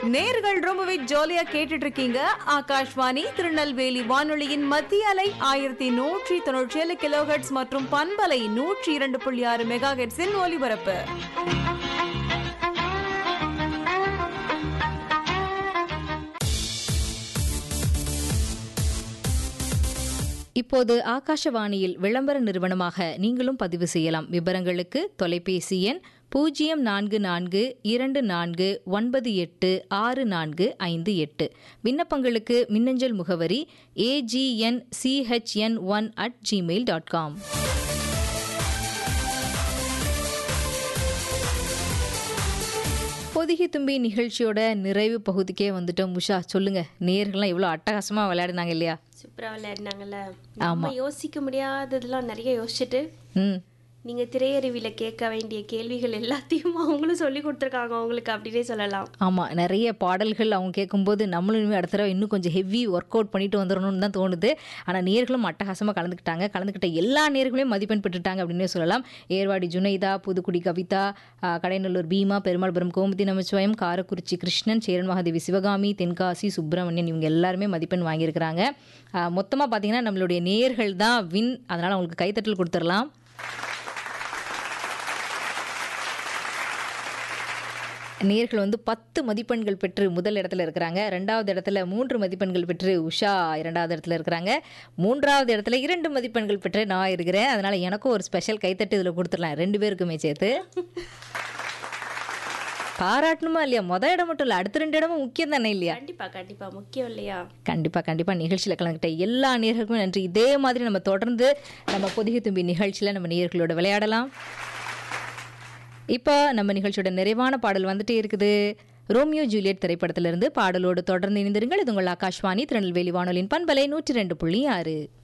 நேர்கள் ரொம்பவே ஜாலியா கேட்டுட்டு இருக்கீங்க ஆகாஷ்வாணி திருநெல்வேலி வானொலியின் மத்திய அலை ஆயிரத்தி நூற்றி தொண்ணூற்றி ஏழு கிலோஹெட்ஸ் மற்றும் பண்பலை நூற்றி இரண்டு புள்ளி ஆறு மெகா ஹெட்ஸின் ஒலிபரப்பு இப்போது ஆகாஷவாணியில் விளம்பர நிறுவனமாக நீங்களும் பதிவு செய்யலாம் விவரங்களுக்கு தொலைபேசி எண் பூஜ்ஜியம் நான்கு நான்கு இரண்டு நான்கு ஒன்பது எட்டு ஆறு நான்கு ஐந்து எட்டு விண்ணப்பங்களுக்கு மின்னஞ்சல் முகவரி A G N C H N one at Gmail dot com Podhigai தும்பி நிகழ்ச்சியோட நிறைவு பகுதிக்கே வந்துட்டோம் உஷா சொல்லுங்க நேர்கள்லாம் இவ்வளோ அட்டகாசமாக விளையாடினாங்க இல்லையா சூப்பரா விளையாடினாங்கல்ல நம்ம யோசிக்க முடியாததெல்லாம் நிறைய யோசிச்சுட்டு ம் நீங்க திரையருவியில கேட்க வேண்டிய கேள்விகள் எல்லாத்தையும் அவங்களும் சொல்லி கொடுத்துருக்காங்க அவங்களுக்கு அப்படின்னே சொல்லலாம் ஆமாம் நிறைய பாடல்கள் அவங்க கேட்கும்போது நம்மளும் இனிமேல் அடுத்த தடவை இன்னும் கொஞ்சம் ஹெவி ஒர்க் அவுட் பண்ணிட்டு வந்துடணும்னு தான் தோணுது ஆனால் நேர்களும் அட்டகாசமாக கலந்துக்கிட்டாங்க கலந்துக்கிட்ட எல்லா நேர்களுமே மதிப்பெண் பெற்றுட்டாங்க அப்படின்னே சொல்லலாம் ஏர்வாடி ஜுனைதா புதுக்குடி கவிதா ஆ, கடைநல்லூர் பீமா பெருமாள்புரம் கோமதி நமச்சிவாயம் காரக்குறிச்சி கிருஷ்ணன் சேரன் மகாதேவி சிவகாமி தென்காசி சுப்பிரமணியன் இவங்க எல்லாருமே மதிப்பெண் வாங்கியிருக்கிறாங்க மொத்தமாக பார்த்தீங்கன்னா நம்மளுடைய நேர்கள் தான் வின் அதனால் அவங்களுக்கு கைத்தட்டல் கொடுத்துடலாம் நேர்கள் வந்து பத்து மதிப்பெண்கள் பெற்று முதல் இடத்துல இருக்கிறாங்க ரெண்டாவது இடத்துல மூன்று மதிப்பெண்கள் பெற்று உஷா இரண்டாவது இடத்துல இருக்கிறாங்க மூன்றாவது இடத்துல இரண்டு மதிப்பெண்கள் பெற்று நான் இருக்கிறேன் அதனால எனக்கும் ஒரு ஸ்பெஷல் கைத்தட்டு இதில் கொடுத்துடலாம் ரெண்டு பேருக்குமே சேர்த்து பாராட்டணுமா இல்லையா மொதல் இடம் மட்டும் இல்லை அடுத்த ரெண்டு இடமும் முக்கியம் தானே இல்லையா கண்டிப்பா கண்டிப்பா முக்கியம் இல்லையா கண்டிப்பாக கண்டிப்பாக நிகழ்ச்சியில் கலந்துக்கிட்ட எல்லா நேர்களுக்குமே நன்றி இதே மாதிரி நம்ம தொடர்ந்து நம்ம பொதிகை தும்பி நிகழ்ச்சியில் நம்ம நேர்களோட விளையாடலாம் இப்போ நம்ம நிகழ்ச்சியோட நிறைவான பாடல் வந்துட்டே இருக்குது ரோமியோ ஜூலியட் திரைப்படத்திலிருந்து பாடலோடு தொடர்ந்து இணைந்திருங்கள் இது உங்கள் ஆகாஷ்வாணி திருநெல்வேலி வானொலியின் பண்பலை நூற்றி ரெண்டு புள்ளி ஆறு